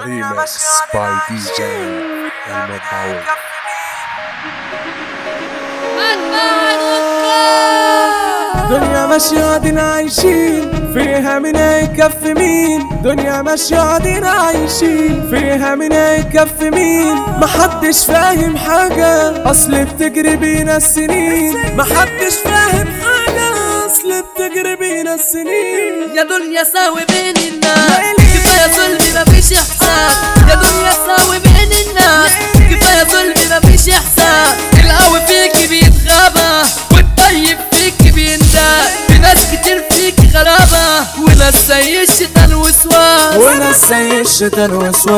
Remix by DJ المطاوي دنيا ماشية قاعدين عايشين فيها مين هيكفي مين دنيا ماشية قاعدين عايشين فيها مين هيكفي مين محدش فاهم حاجة أصل بتجري بينا السنين محدش فاهم حاجة أصل بتجري بينا السنين يا دنيا ساوي بين الناس ليلي. كفاية ظلم مفيش احساس يا دنيا ساوي بين الناس كفاية ظلم مفيش احساس القوي فيك بيتغابى والطيب فيك بينداس في ناس كتير فيك غلابة وناس زي الشيطان وسواس وناس زي الشتاء وسواس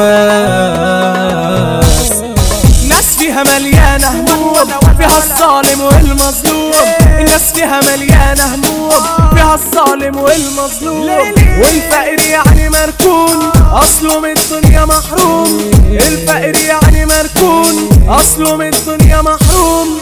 ناس فيها مليانة هموم فيها الظالم والمظلوم الناس فيها مليانة هموم فيها الظالم والمظلوم والفقير يعني مركون أصله من الدنيا محروم الفقير يعني مركون أصله من الدنيا محروم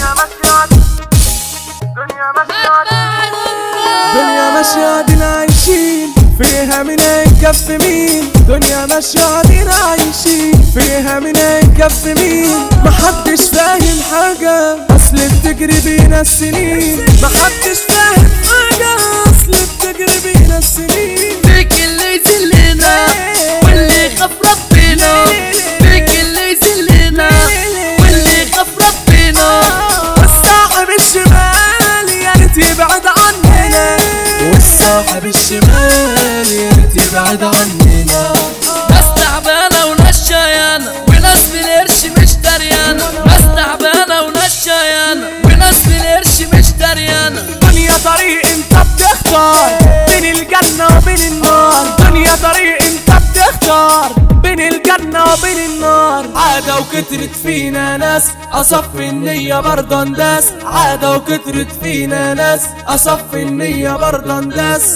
دنيا ماشية قاعدين عايشين فيها مين هيكفي مين دنيا ماشية قاعدين عايشين فيها مين هيكفي مين محدش فاهم حاجة أصل بتجري بينا السنين محدش فاهم حاجة أصل بتجري بينا السنين فيك اللي يذلنا واللي يخاف ربنا فيك اللي يذلنا واللي يخاف ربنا والصاحب الشمال يا ريت يبعد عننا والصاحب الشمال يا ريت يبعد عننا ناس تعبانة وناس شيانة وناس بالقرش مش دريانة ناس تعبانة وناس شيانة وناس بالقرش مش دريانة دنيا طريق انت بتختار بين الجنة وبين النار دنيا طريق انت بتختار بين الجنة وبين النار عادة وكترت فينا ناس أصفي النية برضه انداس عادة وكترت فينا ناس أصفي النية برضه انداس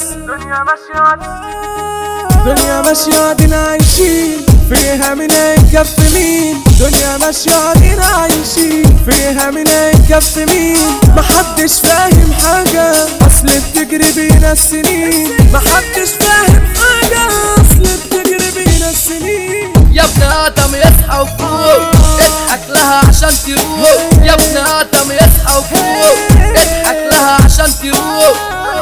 دنيا ماشية قاعدين عايشين فيها مين هيكفي مين دنيا ماشية قاعدين عايشين فيها مين هيكفي مين محدش فاهم حاجة أصل بتجري بينا السنين محدش فاهم حاجة أصل بتجري بينا السنين يا ابن آدم يصحى وفوق اضحك لها عشان تروق يا ابن آدم يصحى وفوق اضحك لها عشان تروق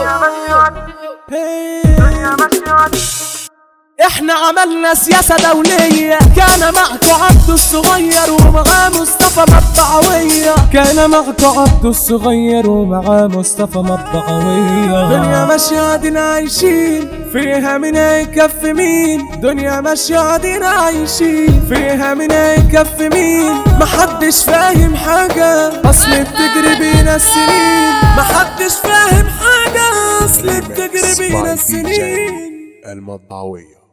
احنا عملنا سياسة دولية كان معكو عبده الصغير ومعاه مصطفى مطبعوية كان معكو عبده الصغير ومعاه مصطفى مطبعوية دنيا ماشية قاعدين عايشين فيها مين هيكفي مين دنيا ماشية قاعدين عايشين فيها مين هيكفي مين محدش فاهم حاجة أصل بتجري بينا السنين محدش فاهم حاجة أصل بتجري بينا by DJ السنين المطاوية